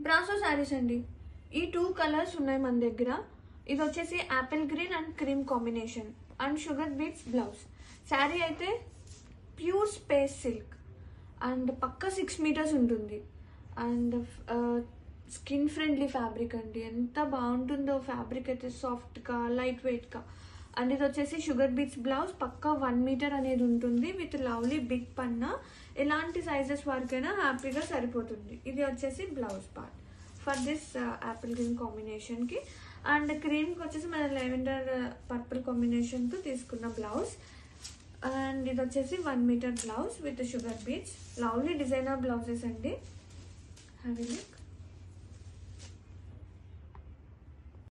brasso saris అండి ఈ two colours ఉన్నాయి మన దగ్గర ఇది వచ్చేసి apple green and cream combination and sugar beets blouse sari అయితే ప్యూర్ స్పేస్ సిల్క్ అండ్ పక్క సిక్స్ మీటర్స్ ఉంటుంది అండ్ స్కిన్ ఫ్రెండ్లీ ఫ్యాబ్రిక్ అండి ఎంత బాగుంటుందో ఫ్యాబ్రిక్ అయితే సాఫ్ట్గా లైట్ వెయిట్గా అండ్ ఇది వచ్చేసి షుగర్ బీట్స్ బ్లౌజ్ పక్క వన్ మీటర్ అనేది ఉంటుంది విత్ లవ్లీ బిగ్ పన్నా ఎలాంటి సైజెస్ వరకైనా హ్యాపీగా సరిపోతుంది ఇది వచ్చేసి blouse part for this apple green కాంబినేషన్కి అండ్ క్రీమ్కి వచ్చేసి మన లెవెండర్ పర్పుల్ కాంబినేషన్తో తీసుకున్న బ్లౌజ్ అండ్ ఇది వచ్చేసి one meter blouse with sugar beets lovely designer blouses అండి హ్యావ్ లుక్